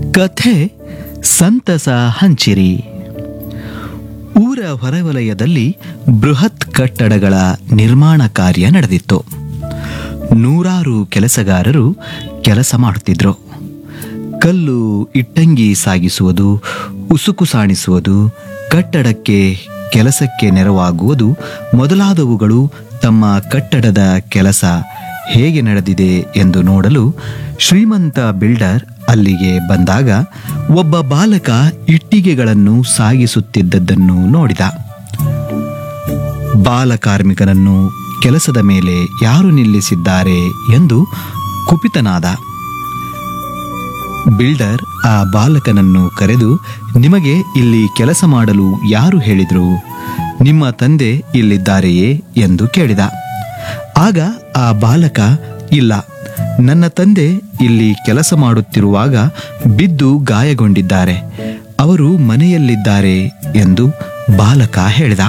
ಕಥೆ ಸಂತಸ ಹಂಚಿರಿ ಊರ ಹೊರವಲಯದಲ್ಲಿ ಬೃಹತ್ ಕಟ್ಟಡಗಳ ನಿರ್ಮಾಣ ಕಾರ್ಯ ನಡೆದಿತ್ತು ನೂರಾರು ಕೆಲಸಗಾರರು ಕೆಲಸ ಮಾಡುತ್ತಿದ್ರು ಕಲ್ಲು ಇಟ್ಟಂಗಿ ಸಾಗಿಸುವುದು ಉಸುಕು ಸಾಣಿಸುವುದು ಕಟ್ಟಡಕ್ಕೆ ಕೆಲಸಕ್ಕೆ ನೆರವಾಗುವುದು ಮೊದಲಾದವುಗಳು ತಮ್ಮ ಕಟ್ಟಡದ ಕೆಲಸ ಹೇಗೆ ನಡೆದಿದೆ ಎಂದು ನೋಡಲು ಶ್ರೀಮಂತ ಬಿಲ್ಡರ್ ಅಲ್ಲಿಗೆ ಬಂದಾಗ ಒಬ್ಬ ಬಾಲಕ ಇಟ್ಟಿಗೆಗಳನ್ನು ಸಾಗಿಸುತ್ತಿದ್ದದ್ದನ್ನು ನೋಡಿದ ಬಾಲಕಾರ್ಮಿಕನನ್ನು ಕೆಲಸದ ಮೇಲೆ ಯಾರು ನಿಲ್ಲಿಸಿದ್ದಾರೆ ಎಂದು ಕುಪಿತನಾದ ಬಿಲ್ಡರ್ ಆ ಬಾಲಕನನ್ನು ಕರೆದು ನಿಮಗೆ ಇಲ್ಲಿ ಕೆಲಸ ಮಾಡಲು ಯಾರು ಹೇಳಿದ್ರು ನಿಮ್ಮ ತಂದೆ ಇಲ್ಲಿದ್ದಾರೆಯೇ ಎಂದು ಕೇಳಿದ ಆಗ ಆ ಬಾಲಕ ಇಲ್ಲ ನನ್ನ ತಂದೆ ಇಲ್ಲಿ ಕೆಲಸ ಮಾಡುತ್ತಿರುವಾಗ ಬಿದ್ದು ಗಾಯಗೊಂಡಿದ್ದಾರೆ ಅವರು ಮನೆಯಲ್ಲಿದ್ದಾರೆ ಎಂದು ಬಾಲಕ ಹೇಳಿದ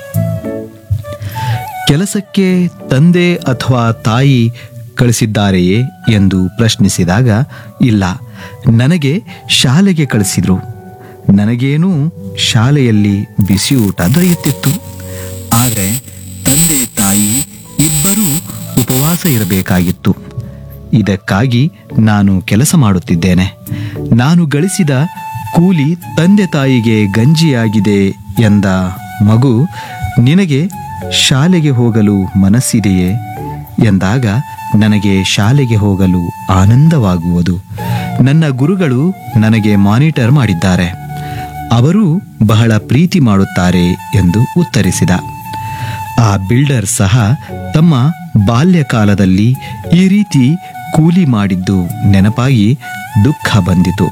ಕೆಲಸಕ್ಕೆ ತಂದೆ ಅಥವಾ ತಾಯಿ ಕಳಿಸಿದ್ದಾರೆಯೇ ಎಂದು ಪ್ರಶ್ನಿಸಿದಾಗ ಇಲ್ಲ ನನಗೆ ಶಾಲೆಗೆ ಕಳಿಸಿದ್ರು ನನಗೇನೂ ಶಾಲೆಯಲ್ಲಿ ಬಿಸಿಯೂಟ ದೊರೆಯುತ್ತಿತ್ತು ಆದರೆ ತಂದೆ ತಾಯಿ ಇಬ್ಬರೂ ಉಪವಾಸ ಇರಬೇಕಾಗಿತ್ತು ಇದಕ್ಕಾಗಿ ನಾನು ಕೆಲಸ ಮಾಡುತ್ತಿದ್ದೇನೆ ನಾನು ಗಳಿಸಿದ ಕೂಲಿ ತಂದೆ ತಾಯಿಗೆ ಗಂಜಿಯಾಗಿದೆ ಎಂದ ಮಗು ನಿನಗೆ ಶಾಲೆಗೆ ಹೋಗಲು ಮನಸ್ಸಿದೆಯೇ ಎಂದಾಗ ನನಗೆ ಶಾಲೆಗೆ ಹೋಗಲು ಆನಂದವಾಗುವುದು ನನ್ನ ಗುರುಗಳು ನನಗೆ ಮಾನಿಟರ್ ಮಾಡಿದ್ದಾರೆ ಅವರು ಬಹಳ ಪ್ರೀತಿ ಮಾಡುತ್ತಾರೆ ಎಂದು ಉತ್ತರಿಸಿದ ಆ ಬಿಲ್ಡರ್ ಸಹ ತಮ್ಮ ಬಾಲ್ಯಕಾಲದಲ್ಲಿ ಈ ರೀತಿ ಕೂಲಿ ಮಾಡಿದ್ದು ನೆನಪಾಗಿ ದುಃಖ ಬಂದಿತು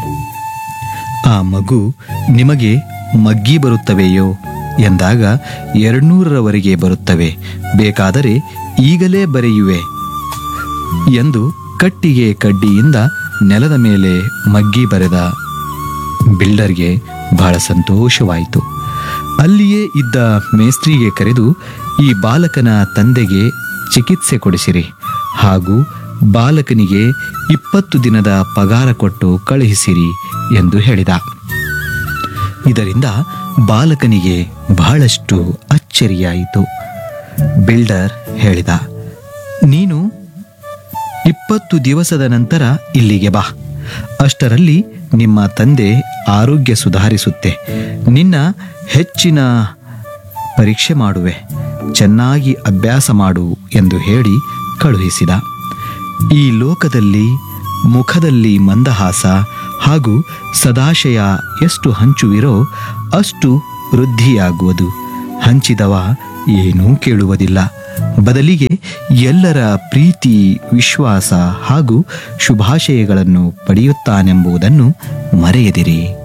ಆ ಮಗು ನಿಮಗೆ ಮಗ್ಗಿ ಬರುತ್ತವೆಯೋ ಎಂದಾಗ ಎರಡ್ನೂರರವರೆಗೆ ಬರುತ್ತವೆ ಬೇಕಾದರೆ ಈಗಲೇ ಬರೆಯುವೆ ಎಂದು ಕಟ್ಟಿಗೆ ಕಡ್ಡಿಯಿಂದ ನೆಲದ ಮೇಲೆ ಮಗ್ಗಿ ಬರೆದ ಬಿಲ್ಡರ್ಗೆ ಬಹಳ ಸಂತೋಷವಾಯಿತು ಅಲ್ಲಿಯೇ ಇದ್ದ ಮೇಸ್ತ್ರಿಗೆ ಕರೆದು ಈ ಬಾಲಕನ ತಂದೆಗೆ ಚಿಕಿತ್ಸೆ ಕೊಡಿಸಿರಿ ಹಾಗೂ ಬಾಲಕನಿಗೆ ಇಪ್ಪತ್ತು ದಿನದ ಪಗಾರ ಕೊಟ್ಟು ಕಳುಹಿಸಿರಿ ಎಂದು ಹೇಳಿದ ಇದರಿಂದ ಬಾಲಕನಿಗೆ ಬಹಳಷ್ಟು ಅಚ್ಚರಿಯಾಯಿತು ಬಿಲ್ಡರ್ ಹೇಳಿದ ನೀನು ಇಪ್ಪತ್ತು ದಿವಸದ ನಂತರ ಇಲ್ಲಿಗೆ ಬಾ ಅಷ್ಟರಲ್ಲಿ ನಿಮ್ಮ ತಂದೆ ಆರೋಗ್ಯ ಸುಧಾರಿಸುತ್ತೆ ನಿನ್ನ ಹೆಚ್ಚಿನ ಪರೀಕ್ಷೆ ಮಾಡುವೆ ಚೆನ್ನಾಗಿ ಅಭ್ಯಾಸ ಮಾಡು ಎಂದು ಹೇಳಿ ಕಳುಹಿಸಿದ ಈ ಲೋಕದಲ್ಲಿ ಮುಖದಲ್ಲಿ ಮಂದಹಾಸ ಹಾಗೂ ಸದಾಶಯ ಎಷ್ಟು ಹಂಚುವಿರೋ ಅಷ್ಟು ವೃದ್ಧಿಯಾಗುವುದು ಹಂಚಿದವ ಏನೂ ಕೇಳುವುದಿಲ್ಲ ಬದಲಿಗೆ ಎಲ್ಲರ ಪ್ರೀತಿ ವಿಶ್ವಾಸ ಹಾಗೂ ಶುಭಾಶಯಗಳನ್ನು ಪಡೆಯುತ್ತಾನೆಂಬುದನ್ನು ಮರೆಯದಿರಿ